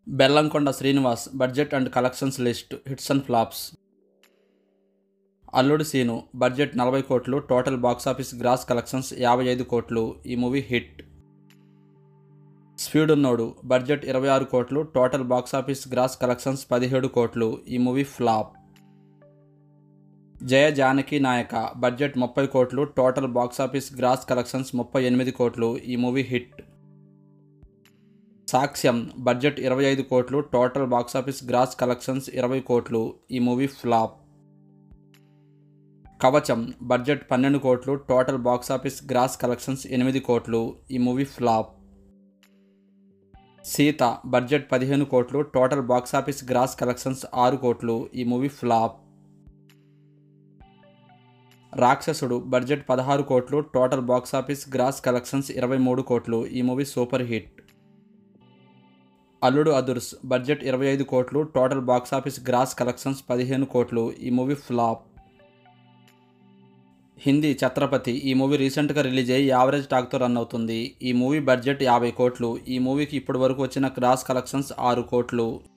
Bellamkonda Srinivas budget and collections list hits and flops Alludu Seenu budget నలభై కోట్లు total box office gross collections యాభై ఐదు కోట్లు ఈ మూవీ హిట్ స్పీడ్ ఉన్నోడు బడ్జెట్ ఇరవై ఆరు కోట్లు టోటల్ బాక్సాఫీస్ గ్రాస్ కలెక్షన్స్ పదిహేడు కోట్లు ఈ మూవీ ఫ్లాప్ జయ జానకి నాయక బడ్జెట్ ముప్పై కోట్లు టోటల్ బాక్సాఫీస్ గ్రాస్ కలెక్షన్స్ ముప్పై ఎనిమిది కోట్లు ఈ మూవీ హిట్ సాక్ష్యం బడ్జెట్ ఇరవై ఐదు కోట్లు టోటల్ బాక్సాఫీస్ గ్రాస్ కలెక్షన్స్ ఇరవై కోట్లు ఈ మూవీ ఫ్లాప్ కవచం బడ్జెట్ పన్నెండు కోట్లు టోటల్ బాక్సాఫీస్ గ్రాస్ కలెక్షన్స్ ఎనిమిది కోట్లు ఈ మూవీ ఫ్లాప్ సీత బడ్జెట్ పదిహేను కోట్లు టోటల్ బాక్సాఫీస్ గ్రాస్ కలెక్షన్స్ ఆరు కోట్లు ఈ మూవీ ఫ్లాప్ రాక్షసుడు బడ్జెట్ పదహారు కోట్లు టోటల్ బాక్సాఫీస్ గ్రాస్ కలెక్షన్స్ ఇరవై మూడు కోట్లు ఈ మూవీ సూపర్ హిట్ అల్లుడు అదుర్స్ బడ్జెట్ ఇరవై ఐదు కోట్లు టోటల్ బాక్సాఫీస్ గ్రాస్ కలెక్షన్స్ పదిహేను కోట్లు ఈ మూవీ ఫ్లాప్ హిందీ ఛత్రపతి ఈ మూవీ రీసెంట్గా రిలీజ్ అయ్యి యావరేజ్ టాక్తో రన్ అవుతుంది ఈ మూవీ బడ్జెట్ యాభై కోట్లు ఈ మూవీకి ఇప్పటి వరకు వచ్చిన గ్రాస్ కలెక్షన్స్ ఆరు కోట్లు